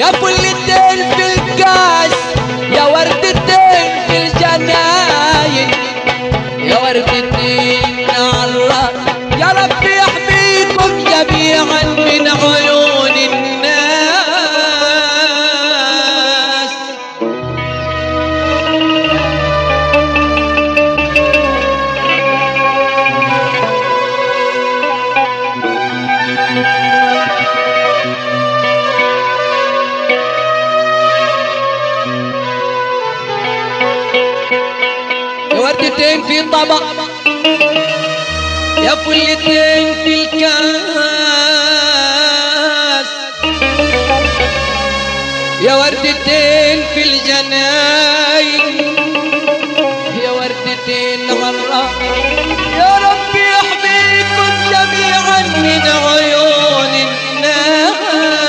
يا فلتين في الكاس يا وردتين في الجناين يا وردتين الله يا ربي يحميكم جميعا من عيون الناس يا وردتين في طبق يا فلتين في الكاس يا وردتين في الجناين يا وردتين غراء يا ربي يحميكم جميعا من عيون الناس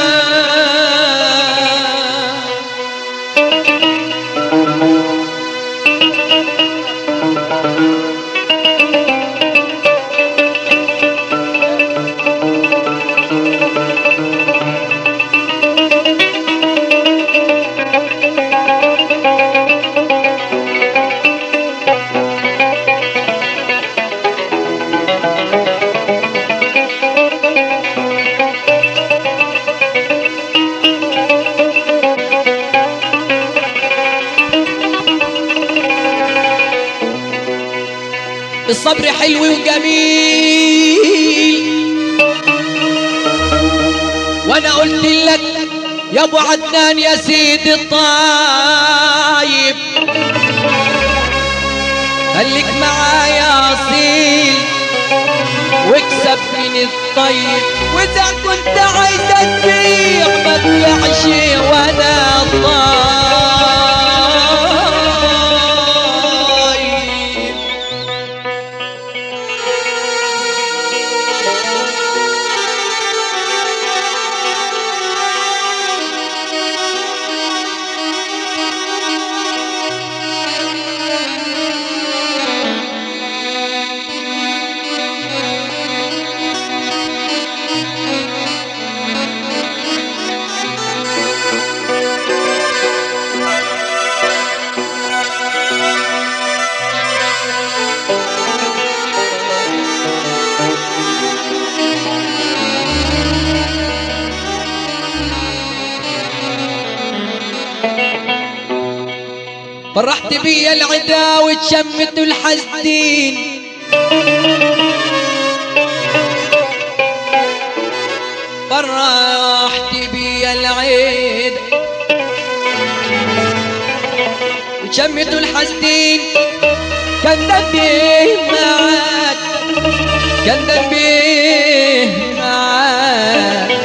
الصبر حلو وجميل وانا قلت لك يا ابو عدنان يا سيدي الطايب خليك معايا اصيل واكسب من الطيب واذا كنت عايز تبيع ما تبيعش وانا طايب فرحت بيا العدا وتشمت الحزين فرحت بيا العيد وشمت الحزين كان ذنبي معاك كان ذنبي معاك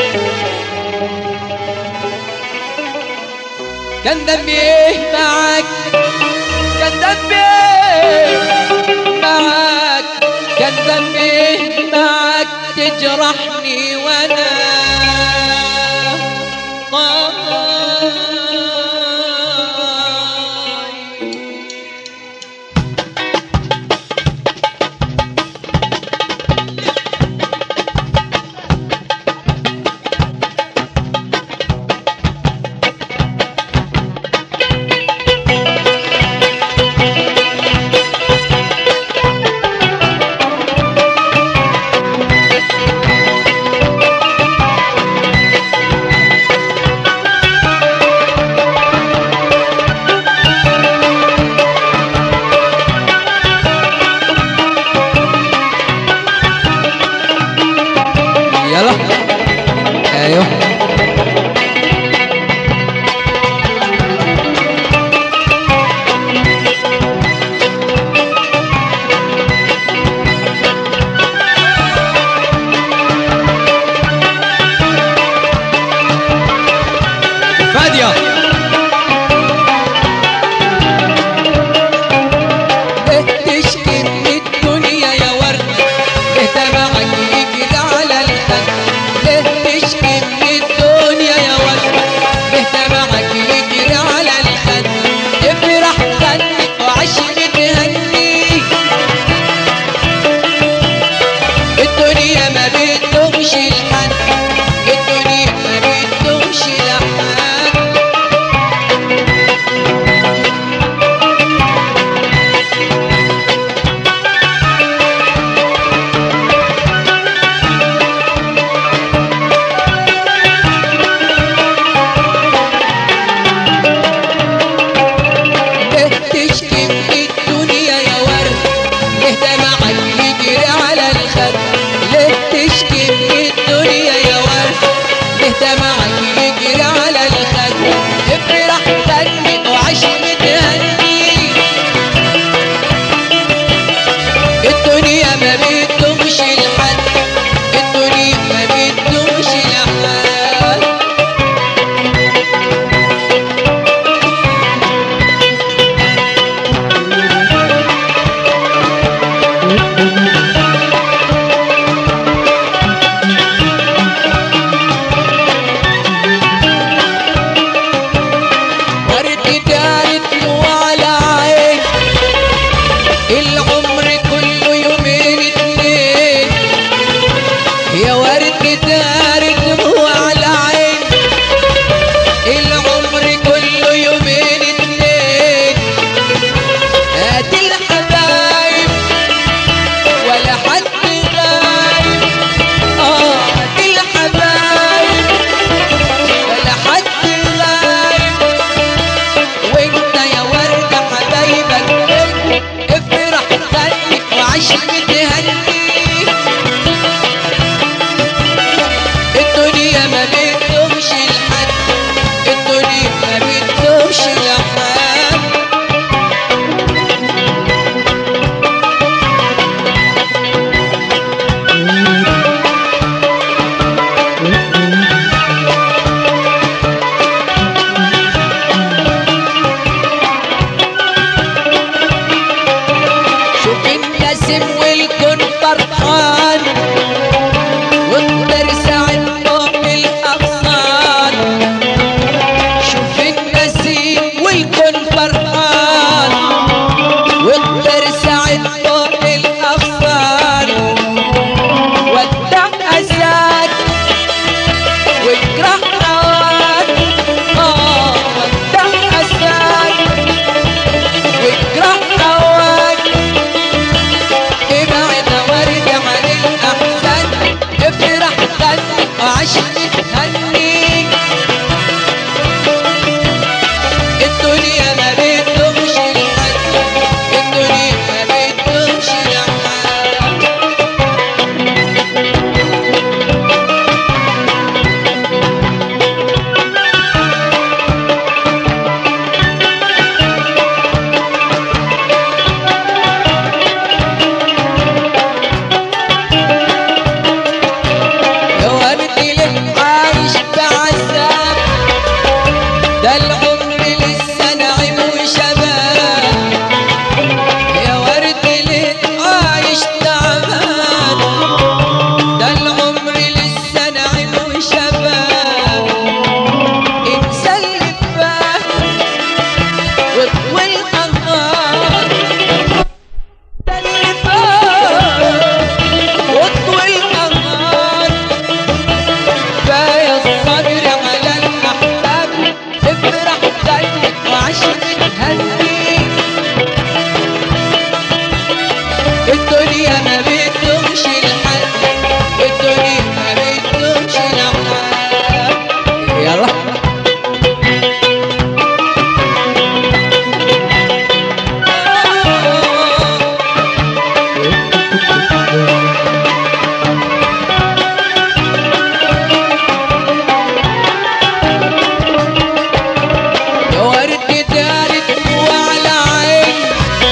كان ذنبي ايه معاك كان ذنبي ايه معاك كان ذنبي ايه معاك تجرحني وانا طاير العمر كله يومين اتنين يا ورد دار دموع على عين العمر كله يومين اتنين ادي الحبايب ولا حد غايب اه ادي الحبايب ولا حد غايب وانت يا ورد حبايبك افرح خليك وعيش متهني الدنيا ما بتدومش لحد الدنيا ما بتدومش لحد شوف النسم والكون فرحان واقدر ساعد فوق الاغصان شوف النسيم والكون فرحان واقدر ساعد فوق الاغصان ودع اساك واكره هواك اه ودع اساك واكره هواك ابعد ورد عن الاحزان افرح غني وعيش تهني الدنيا ما بتدومش لحد الدنيا ما بتدومش لحد يا ولدي ليه عايش بعذاب ده العمر لسه نعيم وشباب يا ورد ليه عايش تعبان ده العمر لسه نعيم وشباب انسى اللي فات واطوي الانهار ده اللي فات واطوي الانهار كفاية الصبر على الأحباب افرح دايما وعيش تهني الدنيا ما بتدومش لحد الدنيا ما بتدومش لحد يلا يا ورد دارت وعلى عين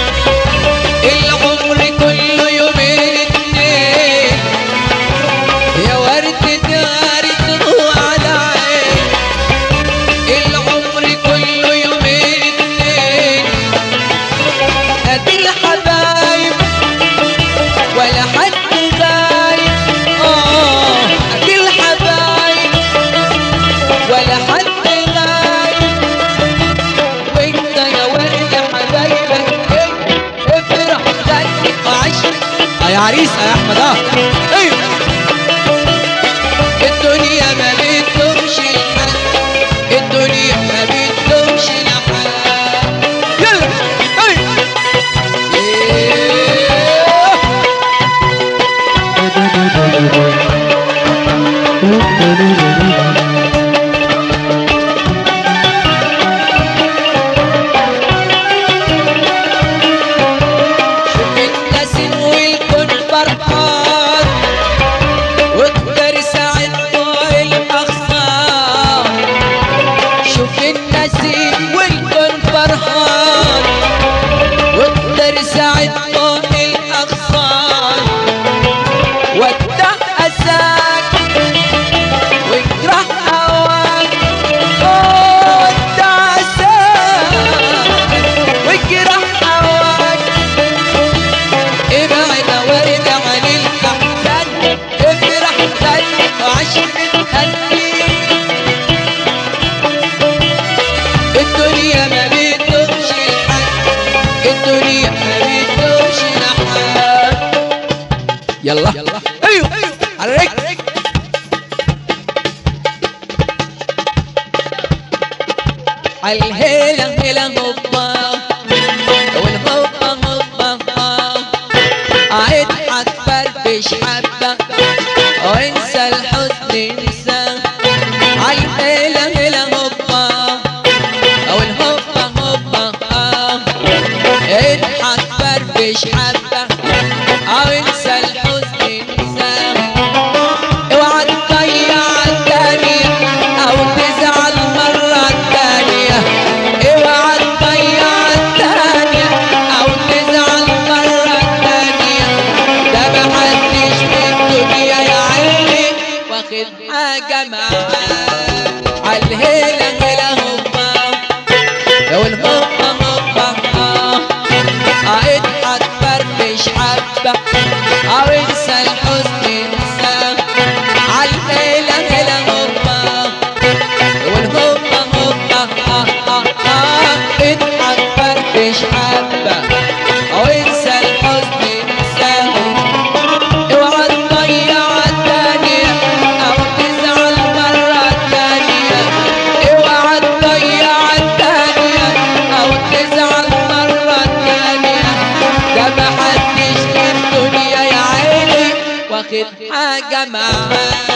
العمر كله يومين اتنين يا ورد دارت وعلى عين العمر كله يومين اتنين ادي الحبايب ولا حد غايب اه ادي الحبايب ولا حد غايب وانت يا ورد حبايبك ايه افرح غني وعيش اه يا عريس اه يا احمد اه ايوه الدنيا ما بتدومش لحد الدنيا ما بتدومش لحد يلا ايوه إيه. شوف النسيم والكون فرحان واقدر ساعد طول الاغصان شوف النسيم والكون فرحان واقدر ساعد طول الاغصان ودع اساك واكره هواك آه، ودع اساك واكره هواك ابعد ورد عن الاحزان افرح خليك وعيش متهني الدنيا ما بتدومش لحد الدنيا ما بتدومش يلا ايوه عليك الهيلة هيلة هوبا والهوبا هوبا اضحك فرفش حبة وانسى الحزن انسى الهيلة هيلة هوبا والهوبا هوبا اضحك فرفش حبة او انسى الحزن انسى اوعى تضيع التانية او تزعل مرة تانية اوعى تضيع التانية او تزعل مرة تانية ده محدش في الدنيا يا عيني واخد حاجة معاه عالهيلة هيلة هوبا والهوبا هوبا اضحك فرفش حبة او انسى الحزن انسى عالهيلة هيلة هوبا والهوبا هوبا اضحك فرفش حبة او انسى الحزن انسى اوعى تضيع التانية او تزعل مرة تانية اوعى تضيع التانية او تزعل مرة تانية ده محدش في الدنيا يا عيني واخد حاجة معاه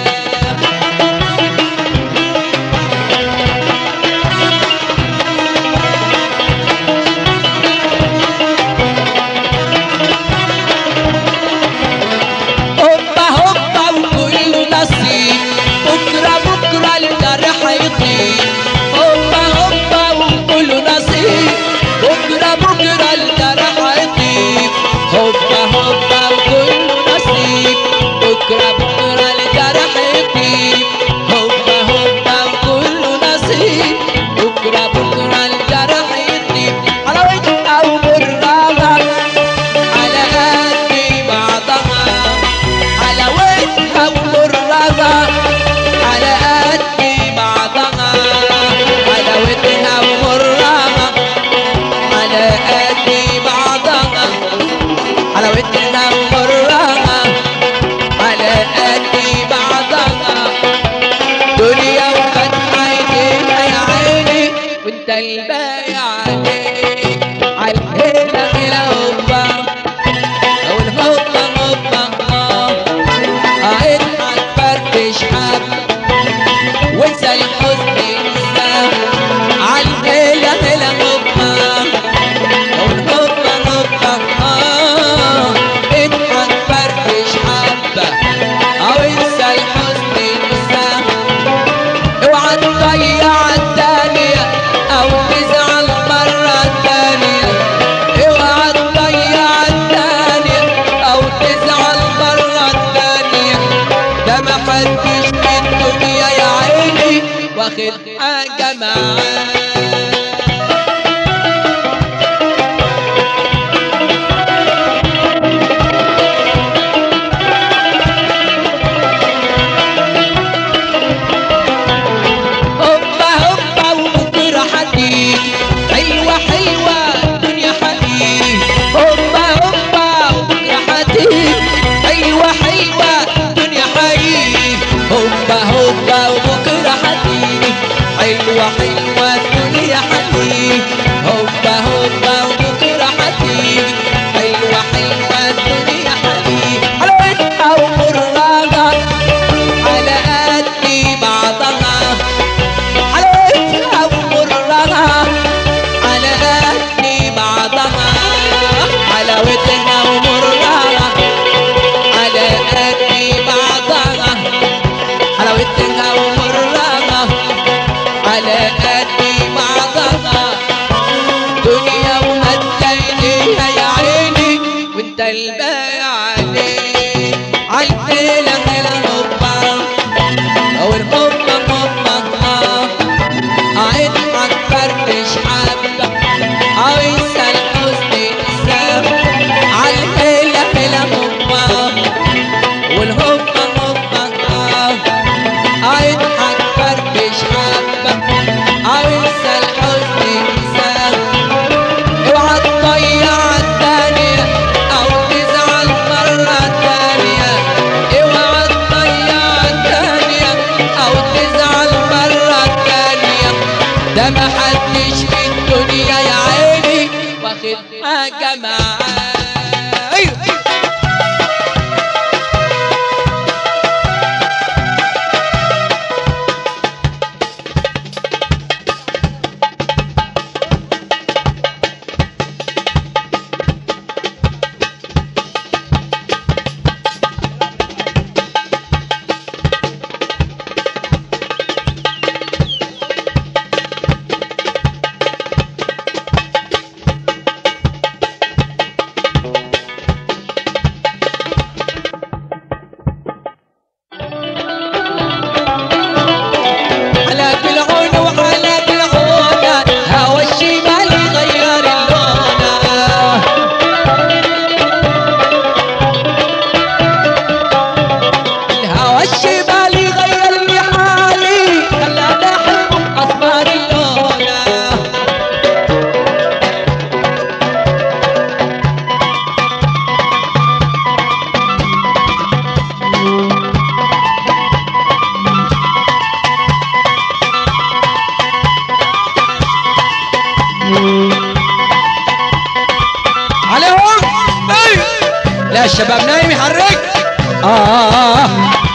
هوبا هوبا وكله نصيب بكرة بكرة الجرح يطيب هوبا هوبا وكله نصيب بكرة بكرة الجرح يطيب هوبا هوبا وكله نصيب بكرة بكرة الجرح يطيب هوبا هوبا وكله نصيب بكرة بكرة الجرح يطيب حلاوتها ومرها على قد بعضها حلاوتها ومرها على قد بعضها حلاوتها ومرها على قد بعضها حلاوتها ومرها على قد بعضها دنيا وفتح عينيها يا عيني وانت الباقي عليك عالهيلة هيلة هوبا او الهوبا هوبا اضحك فرفش حب وانسى الحزن انسى عالهيلة هيلة هوبا او الهوبا هوبا اضحك فرفش حبة او انسى الحزن انسى اوعى تضيع التانية او تزعل مرة تانية اوعى تضيع التانية او تزعل مرة تانية ده محدش في الدنيا يا عيني واخد حاجة معاه هوبا هوبا وبكرة حديد حلوة حلوة الدنيا حديد هوبا هوبا وبكرة حديد حلوة حلوة الدنيا حديد هوبا هوبا وبكرة حديد حلوة حلوة الدنيا حديد هوبا هوبا وبكرة حديد حلوة حلوة الدنيا حديد حلاوتها ومرها على قد بعضها حلاوتها ومرها على قد بعضها حلاوتها ومرها على قد بعضها حلاوتها ومرها على قد بعضها دنيا وهتلاقيها يا عيني وانت الباقي عليك عالفيلة هلا هوبا او الهوبا هوبا اضحك فرفش حبة او انسى الحزن انسى عالفيلة هلا هوبا والهوبا هوبا اضحك فرفش حبة او انسى الحزن انسى اوعى تضيع التانية او تزعل لا الشباب نايم يحرك اه